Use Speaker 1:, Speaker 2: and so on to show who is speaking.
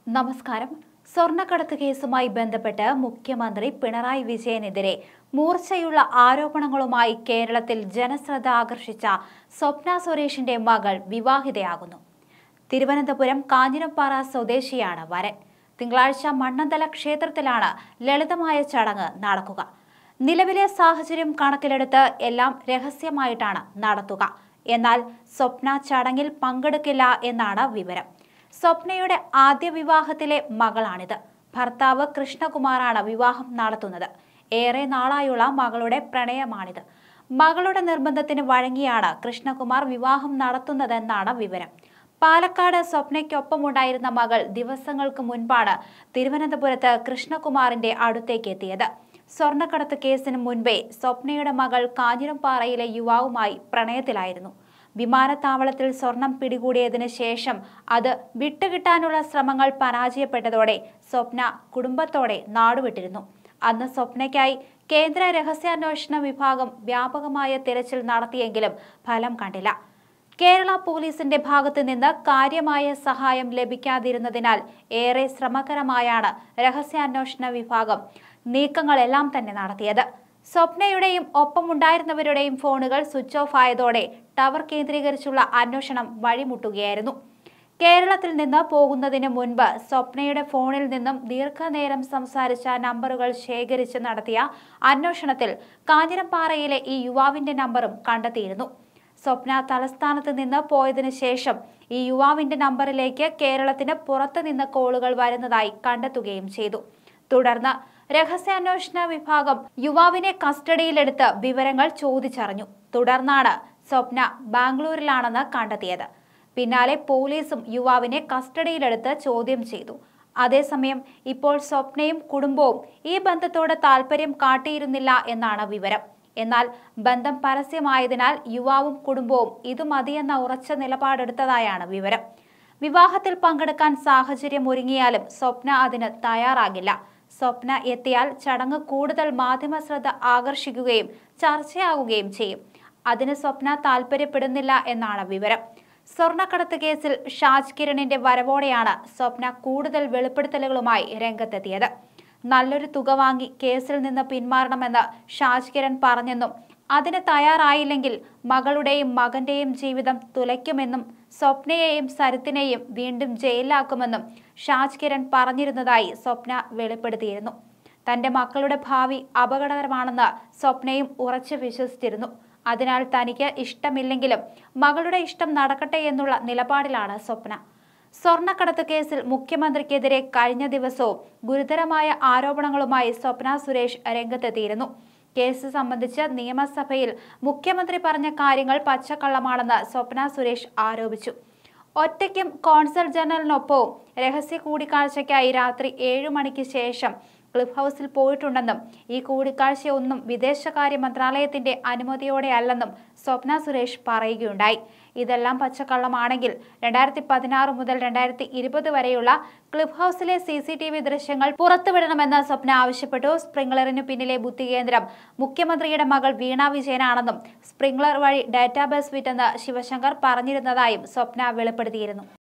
Speaker 1: നമസ്കാരം സ്വർണ്ണക്കടത്ത് കേസുമായി ബന്ധപ്പെട്ട് മുഖ്യമന്ത്രി പിണറായി വിജയനെതിരെ മൂർച്ചയുള്ള ആരോപണങ്ങളുമായി കേരളത്തിൽ ജനശ്രദ്ധ ആകർഷിച്ച സ്വപ്ന സുരേഷിന്റെ മകൾ വിവാഹിതയാകുന്നു തിരുവനന്തപുരം കാഞ്ഞിരപ്പാറ സ്വദേശിയാണ് വരൻ തിങ്കളാഴ്ച മണ്ണന്തല ക്ഷേത്രത്തിലാണ് ലളിതമായ ചടങ്ങ് നടക്കുക നിലവിലെ സാഹചര്യം കണക്കിലെടുത്ത് എല്ലാം രഹസ്യമായിട്ടാണ് നടത്തുക എന്നാൽ സ്വപ്ന ചടങ്ങിൽ പങ്കെടുക്കില്ല എന്നാണ് വിവരം സ്വപ്നയുടെ ആദ്യ വിവാഹത്തിലെ മകളാണിത് ഭർത്താവ് കൃഷ്ണകുമാറാണ് വിവാഹം നടത്തുന്നത് ഏറെ നാളായുള്ള മകളുടെ പ്രണയമാണിത് മകളുടെ നിർബന്ധത്തിന് വഴങ്ങിയാണ് കൃഷ്ണകുമാർ വിവാഹം നടത്തുന്നതെന്നാണ് വിവരം പാലക്കാട് സ്വപ്നയ്ക്കൊപ്പമുണ്ടായിരുന്ന മകൾ ദിവസങ്ങൾക്ക് മുൻപാണ് തിരുവനന്തപുരത്ത് കൃഷ്ണകുമാറിന്റെ അടുത്തേക്ക് എത്തിയത് സ്വർണ്ണക്കടത്ത് കേസിന് മുൻപേ സ്വപ്നയുടെ മകൾ കാഞ്ഞിരംപാറയിലെ യുവാവുമായി പ്രണയത്തിലായിരുന്നു വിമാനത്താവളത്തിൽ സ്വർണം പിടികൂടിയതിന് ശേഷം അത് വിട്ടുകിട്ടാനുള്ള ശ്രമങ്ങൾ പരാജയപ്പെട്ടതോടെ സ്വപ്ന കുടുംബത്തോടെ നാടുവിട്ടിരുന്നു അന്ന് സ്വപ്നയ്ക്കായി കേന്ദ്ര രഹസ്യാന്വേഷണ വിഭാഗം വ്യാപകമായ തിരച്ചിൽ നടത്തിയെങ്കിലും ഫലം കണ്ടില്ല കേരള പോലീസിന്റെ ഭാഗത്തു നിന്ന് കാര്യമായ സഹായം ലഭിക്കാതിരുന്നതിനാൽ ഏറെ ശ്രമകരമായാണ് രഹസ്യാന്വേഷണ വിഭാഗം നീക്കങ്ങളെല്ലാം തന്നെ നടത്തിയത് സ്വപ്നയുടെയും ഒപ്പമുണ്ടായിരുന്നവരുടെയും ഫോണുകൾ സ്വിച്ച് ഓഫ് ആയതോടെ ടവർ കേന്ദ്രീകരിച്ചുള്ള അന്വേഷണം വഴിമുട്ടുകയായിരുന്നു കേരളത്തിൽ നിന്ന് പോകുന്നതിന് മുൻപ് സ്വപ്നയുടെ ഫോണിൽ നിന്നും ദീർഘനേരം സംസാരിച്ച നമ്പറുകൾ ശേഖരിച്ച് നടത്തിയ അന്വേഷണത്തിൽ കാഞ്ഞിരപ്പാറയിലെ ഈ യുവാവിന്റെ നമ്പറും കണ്ടെത്തിയിരുന്നു സ്വപ്ന തലസ്ഥാനത്ത് നിന്ന് പോയതിനു ശേഷം ഈ യുവാവിന്റെ നമ്പറിലേക്ക് കേരളത്തിന് പുറത്തു നിന്ന് കോളുകൾ വരുന്നതായി കണ്ടെത്തുകയും ചെയ്തു തുടർന്ന് രഹസ്യാന്വേഷണ വിഭാഗം യുവാവിനെ കസ്റ്റഡിയിലെടുത്ത് വിവരങ്ങൾ ചോദിച്ചറിഞ്ഞു തുടർന്നാണ് സ്വപ്ന ബാംഗ്ലൂരിലാണെന്ന് കണ്ടെത്തിയത് പിന്നാലെ പോലീസും യുവാവിനെ കസ്റ്റഡിയിലെടുത്ത് ചോദ്യം ചെയ്തു അതേസമയം ഇപ്പോൾ സ്വപ്നയും കുടുംബവും ഈ ബന്ധത്തോട് താല്പര്യം കാട്ടിയിരുന്നില്ല എന്നാണ് വിവരം എന്നാൽ ബന്ധം പരസ്യമായതിനാൽ യുവാവും കുടുംബവും ഇത് മതിയെന്ന ഉറച്ച നിലപാടെടുത്തതായാണ് വിവരം വിവാഹത്തിൽ പങ്കെടുക്കാൻ സാഹചര്യം ഒരുങ്ങിയാലും സ്വപ്ന അതിന് തയ്യാറാകില്ല സ്വപ്ന എത്തിയാൽ ചടങ്ങ് കൂടുതൽ മാധ്യമ ശ്രദ്ധ ആകർഷിക്കുകയും ചർച്ചയാകുകയും ചെയ്യും അതിന് സ്വപ്ന താല്പര്യപ്പെടുന്നില്ല എന്നാണ് വിവരം സ്വർണ്ണക്കടത്ത് കേസിൽ ഷാജ് കിരണിന്റെ വരവോടെയാണ് സ്വപ്ന കൂടുതൽ വെളിപ്പെടുത്തലുകളുമായി രംഗത്തെത്തിയത് നല്ലൊരു തുക വാങ്ങി കേസിൽ നിന്ന് പിന്മാറണമെന്ന് ഷാജ് കിരൺ പറഞ്ഞെന്നും അതിന് തയ്യാറായില്ലെങ്കിൽ മകളുടെയും മകന്റെയും ജീവിതം തുലയ്ക്കുമെന്നും സ്വപ്നയെയും സരിത്തിനെയും വീണ്ടും ജയിലിലാക്കുമെന്നും ഷാജ് കിരൺ പറഞ്ഞിരുന്നതായി സ്വപ്ന വെളിപ്പെടുത്തിയിരുന്നു തന്റെ മക്കളുടെ ഭാവി അപകടകരമാണെന്ന് സ്വപ്നയും ഉറച്ചു വിശ്വസിച്ചിരുന്നു അതിനാൽ തനിക്ക് ഇഷ്ടമില്ലെങ്കിലും മകളുടെ ഇഷ്ടം നടക്കട്ടെ എന്നുള്ള നിലപാടിലാണ് സ്വപ്ന സ്വർണ്ണക്കടത്ത് കേസിൽ മുഖ്യമന്ത്രിക്കെതിരെ കഴിഞ്ഞ ദിവസവും ഗുരുതരമായ ആരോപണങ്ങളുമായി സ്വപ്ന സുരേഷ് രംഗത്തെത്തിയിരുന്നു കേസ് സംബന്ധിച്ച് നിയമസഭയിൽ മുഖ്യമന്ത്രി പറഞ്ഞ കാര്യങ്ങൾ പച്ചക്കള്ളമാണെന്ന് സ്വപ്ന സുരേഷ് ആരോപിച്ചു ഒറ്റയ്ക്കും കോൺസൽ ജനറലിനൊപ്പവും രഹസ്യ കൂടിക്കാഴ്ചയ്ക്കായി രാത്രി ഏഴു മണിക്ക് ശേഷം ക്ലിഫ് ഹൗസിൽ പോയിട്ടുണ്ടെന്നും ഈ കൂടിക്കാഴ്ചയൊന്നും വിദേശകാര്യ മന്ത്രാലയത്തിന്റെ അനുമതിയോടെയല്ലെന്നും സ്വപ്ന സുരേഷ് പറയുകയുണ്ടായി ഇതെല്ലാം പച്ചക്കള്ളമാണെങ്കിൽ രണ്ടായിരത്തി പതിനാറ് മുതൽ രണ്ടായിരത്തി ഇരുപത് വരെയുള്ള ക്ലിഫ് ഹൗസിലെ സി സി ടി വി ദൃശ്യങ്ങൾ പുറത്തുവിടണമെന്ന് സ്വപ്ന ആവശ്യപ്പെട്ടു സ്പ്രിംഗ്ലറിന് പിന്നിലെ ബുദ്ധികേന്ദ്രം മുഖ്യമന്ത്രിയുടെ മകൾ വീണ വിജയനാണെന്നും സ്പ്രിംഗ്ലർ വഴി ഡാറ്റാബേസ് വിറ്റെന്ന് ശിവശങ്കർ പറഞ്ഞിരുന്നതായും സ്വപ്ന വെളിപ്പെടുത്തിയിരുന്നു